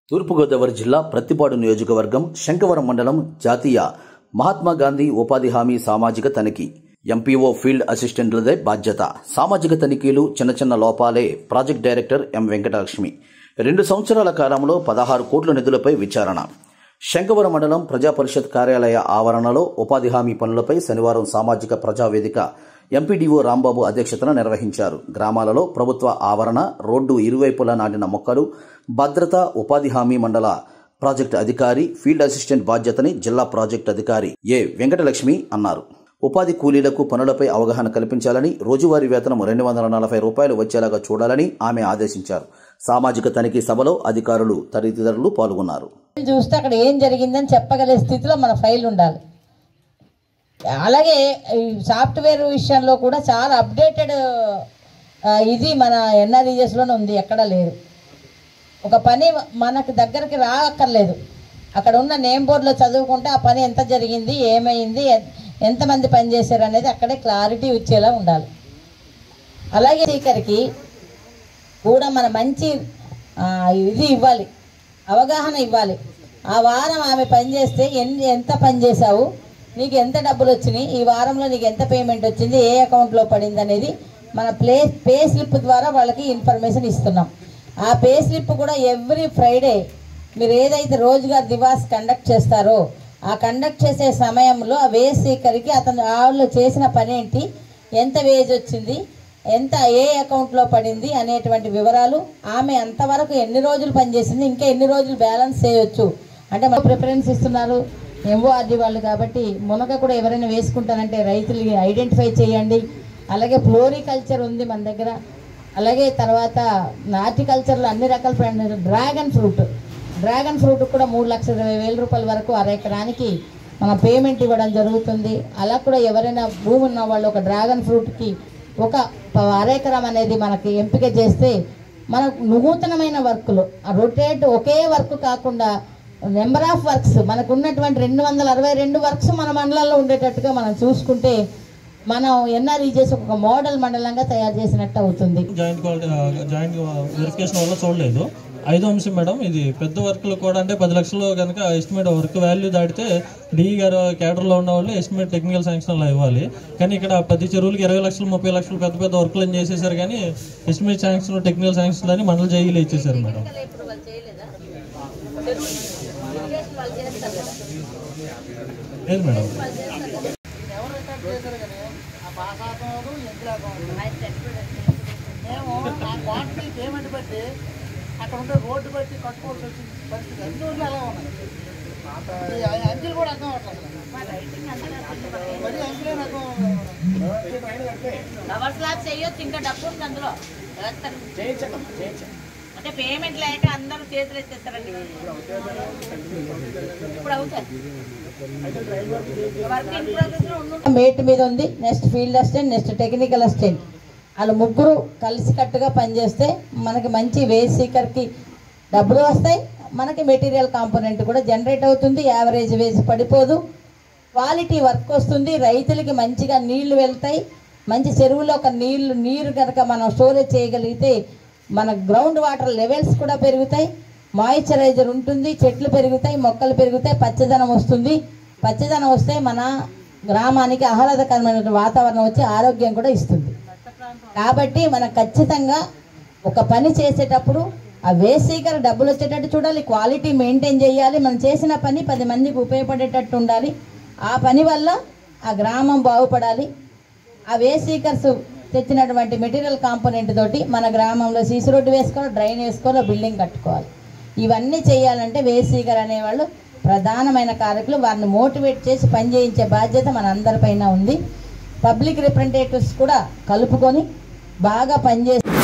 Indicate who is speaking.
Speaker 1: తూర్పుగోదావరి జిల్లా ప్రత్తిపాడు నియోజకవర్గం శంకవరం మండలం జాతీయ మహాత్మా గాంధీ ఉపాధి హామీ సామాజిక తనిఖీ ఎంపీఓ ఫీల్డ్ అసిస్టెంట్లదే బాధ్యత సామాజిక తనిఖీలు చిన్న చిన్న లోపాలే ప్రాజెక్ట్ డైరెక్టర్ ఎం వెంకటలక్ష్మి రెండు సంవత్సరాల కాలంలో పదహారు కోట్ల నిధులపై విచారణ శంకవరం మండలం ప్రజా పరిషత్ కార్యాలయ ఆవరణలో ఉపాధి హామీ పనులపై శనివారం సామాజిక ప్రజావేదిక ఎంపీడీఓ రాంబాబు అధ్యక్షతన నిర్వహించారు గ్రామాలలో ప్రభుత్వ ఆవరణ రోడ్డు ఇరువైపులా నాటిన మొక్కలు భద్రత ఉపాధి హామీ మండల ప్రాజెక్టు అధికారి ఫీల్డ్ అసిస్టెంట్ బాధ్యతని జిల్లా ప్రాజెక్టు అధికారి ఏ వెంకటలక్ష్మి అన్నారు ఉపాధి కూలీలకు పనులపై అవగాహన కల్పించాలని రోజువారీ వేతనం రెండు వందల నలభై రూపాయలు వచ్చేలాగా చూడాలని ఆమె ఆదేశించారు సామాజిక తనిఖీ సభలో అధికారులు తదితరులు పాల్గొన్నారు
Speaker 2: చూస్తే అక్కడ ఏం జరిగిందని చెప్పగలిగే స్థితిలో మన ఫైల్ ఉండాలి అలాగే ఈ సాఫ్ట్వేర్ విషయంలో కూడా చాలా అప్డేటెడ్ ఇది మన ఎన్ఆర్ఈఎస్లోనే ఉంది ఎక్కడా లేదు ఒక పని మనకు దగ్గరికి రాక్కర్లేదు అక్కడ ఉన్న నేమ్ బోర్డులో చదువుకుంటే ఆ పని ఎంత జరిగింది ఏమైంది ఎ- ఎంతమంది పని చేశారు అనేది అక్కడే క్లారిటీ వచ్చేలా ఉండాలి అలాగే స్పీకర్కి కూడా మన మంచి ఆ, ఇది ఇవ్వాలి అవగాహన ఇవ్వాలి ఆ వారం ఆమె పని చేస్తే ఎన్ని ఎంత పని చేశావు నీకు ఎంత డబ్బులు వచ్చినాయి ఈ వారంలో నీకు ఎంత పేమెంట్ వచ్చింది ఏ అకౌంట్లో పడింది అనేది మన ప్లే పే స్లిప్ ద్వారా వాళ్ళకి ఇన్ఫర్మేషన్ ఇస్తున్నాం ఆ పే స్లిప్ కూడా ఎవ్రీ ఫ్రైడే మీరు ఏదైతే రోజుగారు దివాస్ కండక్ట్ చేస్తారో ఆ కండక్ట్ చేసే సమయంలో ఆ వేజ్ సీకర్కి అతను వాళ్ళు చేసిన పని ఏంటి ఎంత వేజ్ వచ్చింది ఎంత ఏ అకౌంట్లో పడింది అనేటువంటి వివరాలు ఆమె అంతవరకు ఎన్ని రోజులు పనిచేసింది ఇంకా ఎన్ని రోజులు బ్యాలెన్స్ చేయొచ్చు అంటే మాకు ప్రిఫరెన్స్ ఇస్తున్నారు ఎంఓఆర్డి వాళ్ళు కాబట్టి మునగ కూడా ఎవరైనా వేసుకుంటారంటే రైతులు ఐడెంటిఫై చేయండి అలాగే ఫ్లోరికల్చర్ ఉంది మన దగ్గర అలాగే తర్వాత హార్టికల్చర్లో అన్ని రకాల పంటలు డ్రాగన్ ఫ్రూట్ డ్రాగన్ ఫ్రూట్ కూడా మూడు లక్షల ఇరవై వేల రూపాయల వరకు అర ఎకరానికి మన పేమెంట్ ఇవ్వడం జరుగుతుంది అలా కూడా ఎవరైనా భూమి ఉన్న వాళ్ళు ఒక డ్రాగన్ ఫ్రూట్కి ఒక ప- అర ఎకరం అనేది మనకి ఎంపిక చేస్తే మనకు నూతనమైన వర్కులు రొటేట్ ఒకే వర్క్ కాకుండా నెంబర్ ఆఫ్ వర్క్స్ మనకు ఉన్నటువంటి రెండు వందల అరవై రెండు వర్క్స్ మన మండలంలో ఉండేటట్టుగా మనం చూసుకుంటే మనం ఎన్ఆర్ఈజెస్ ఒక మోడల్ మండలంగా తయారు చేసినట్టు అవుతుంది
Speaker 3: జాయింట్ క్వాలిటీ జాయింట్ వెరిఫికేషన్ వల్ల చూడలేదు ఐదో అంశం మేడం ఇది పెద్ద వర్క్లు కూడా అంటే పది లక్షలు కనుక ఎస్టిమేట్ వర్క్ వాల్యూ దాటితే డిఈ గారు కేడర్లో ఉన్న వాళ్ళు ఎస్టిమేట్ టెక్నికల్ శాంక్షన్లో ఇవ్వాలి కానీ ఇక్కడ పది చెరువులకి ఇరవై లక్షలు ముప్పై లక్షలు పెద్ద పెద్ద వర్క్లు అని చేసేసారు కానీ ఎస్టిమేట్ శాంక్షన్ టెక్నికల్ శాంక్షన్ అని మండల జైలు ఇచ్చేసారు మేడం లేదు మేడం
Speaker 4: మేము ఆ క్వాంటిటీ పేమెంట్ బట్టి అక్కడ ఉండే రోడ్డు బట్టి కట్టుకోవాల్సి వచ్చిన పరిస్థితి అన్ని ఊర్లు అలా ఉన్నాయి ఈ అంకెలు కూడా అర్థం అవ్వట్లేదు అసలు. మరి అంకెలే అర్థం
Speaker 5: కవర్ స్లాబ్ చేయొచ్చు ఇంకా డబ్బు ఉంది అందులో వేస్తారు. అంటే పేమెంట్ లేక అందరూ చేతులు ఎత్తేస్తారండి ఇప్పుడు అవుతాయి వర్క్ ఇన్ ప్రోగ్రెస్ లో ఉండు
Speaker 2: మేట్ మీద ఉంది next field assistant next technical assistant వాళ్ళు ముగ్గురు కలిసికట్టుగా పనిచేస్తే మనకి మంచి వేజ్ సీకర్కి డబ్బులు వస్తాయి మనకి మెటీరియల్ కాంపోనెంట్ కూడా జనరేట్ అవుతుంది యావరేజ్ వేజ్ పడిపోదు క్వాలిటీ వర్క్ వస్తుంది రైతులకి మంచిగా నీళ్లు వెళ్తాయి మంచి చెరువులో ఒక నీళ్లు నీరు కనుక మనం స్టోరేజ్ చేయగలిగితే మన గ్రౌండ్ వాటర్ లెవెల్స్ కూడా పెరుగుతాయి మాయిశ్చరైజర్ ఉంటుంది చెట్లు పెరుగుతాయి మొక్కలు పెరుగుతాయి పచ్చదనం వస్తుంది పచ్చదనం వస్తే మన గ్రామానికి ఆహ్లాదకరమైన వాతావరణం వచ్చి ఆరోగ్యం కూడా ఇస్తుంది కాబట్టి మనం ఖచ్చితంగా ఒక పని చేసేటప్పుడు ఆ వేసీకర డబ్బులు వచ్చేటట్టు చూడాలి క్వాలిటీ మెయింటైన్ చేయాలి మనం చేసిన పని పది మందికి ఉపయోగపడేటట్టు ఉండాలి ఆ పని వల్ల ఆ గ్రామం బాగుపడాలి ఆ వేసీకర్స్ తెచ్చినటువంటి మెటీరియల్ కాంపోనెంట్ తోటి మన గ్రామంలో సీసీ రోడ్డు వేసుకోవాలి డ్రైన్ వేసుకోవాలి బిల్డింగ్ కట్టుకోవాలి ఇవన్నీ చేయాలంటే వేసీకర్ అనేవాళ్ళు ప్రధానమైన కారకులు వారిని మోటివేట్ చేసి పని చేయించే బాధ్యత మన అందరిపైన ఉంది పబ్లిక్ రిప్రజెంటేటివ్స్ కూడా కలుపుకొని బాగా పనిచేసి